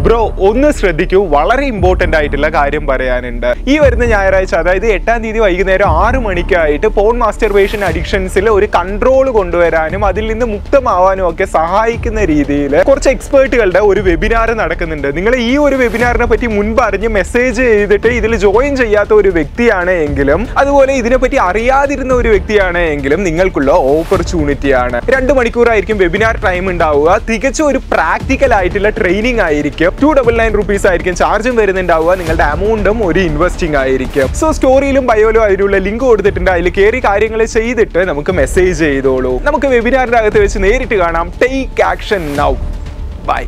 bro ഒന്ന് ശ്രദ്ധിക്കൂ വളരെ ഇമ്പോർട്ടന്റ് ആയിട്ടുള്ള കാര്യം പറയാനുണ്ട് ഈ വരുന്ന ഞായറാഴ്ച അതായത് എട്ടാം തീയതി വൈകുന്നേരം ആറ് മണിക്കായിട്ട് പോൺ മാസ്റ്റർബേഷൻ അഡിക്ഷൻസിൽ ഒരു കൺട്രോൾ കൊണ്ടുവരാനും അതിൽ നിന്ന് മുക്തമാവാനും ഒക്കെ സഹായിക്കുന്ന രീതിയിൽ കുറച്ച് എക്സ്പേർട്ടുകളുടെ ഒരു വെബിനാർ നടക്കുന്നുണ്ട് നിങ്ങൾ ഈ ഒരു വെബിനാറിനെ പറ്റി മുൻപ് അറിഞ്ഞ് മെസ്സേജ് ചെയ്തിട്ട് ഇതിൽ ജോയിൻ ചെയ്യാത്ത ഒരു വ്യക്തിയാണ് എങ്കിലും അതുപോലെ ഇതിനെപ്പറ്റി അറിയാതിരുന്ന ഒരു വ്യക്തിയാണ് എങ്കിലും നിങ്ങൾക്കുള്ള ഓപ്പർച്യൂണിറ്റിയാണ് രണ്ട് മണിക്കൂറായിരിക്കും വെബിനാർ ടൈം ഉണ്ടാവുക തികച്ചും ഒരു പ്രാക്ടിക്കൽ ആയിട്ടുള്ള ട്രെയിനിങ് ആയിരിക്കും ടു ഡബിൾ നയൻ റുപ്പീസ് ആയിരിക്കും ചാർജും വരുന്നുണ്ടാവുക നിങ്ങളുടെ എമൗണ്ടും ഒരു ഇൻവെസ്റ്റിംഗ് ആയിരിക്കും സോ സ്റ്റോറിയിലും ബയോയിലും അതിലുള്ള ലിങ്ക് കൊടുത്തിട്ടുണ്ട് അതിൽ കയറി കാര്യങ്ങൾ ചെയ്തിട്ട് നമുക്ക് മെസ്സേജ് ചെയ്തോളൂ നമുക്ക് വെബിനാറിന്റെ അകത്ത് വെച്ച് നേരിട്ട് കാണാം ടേക്ക് ആക്ഷൻ നൗ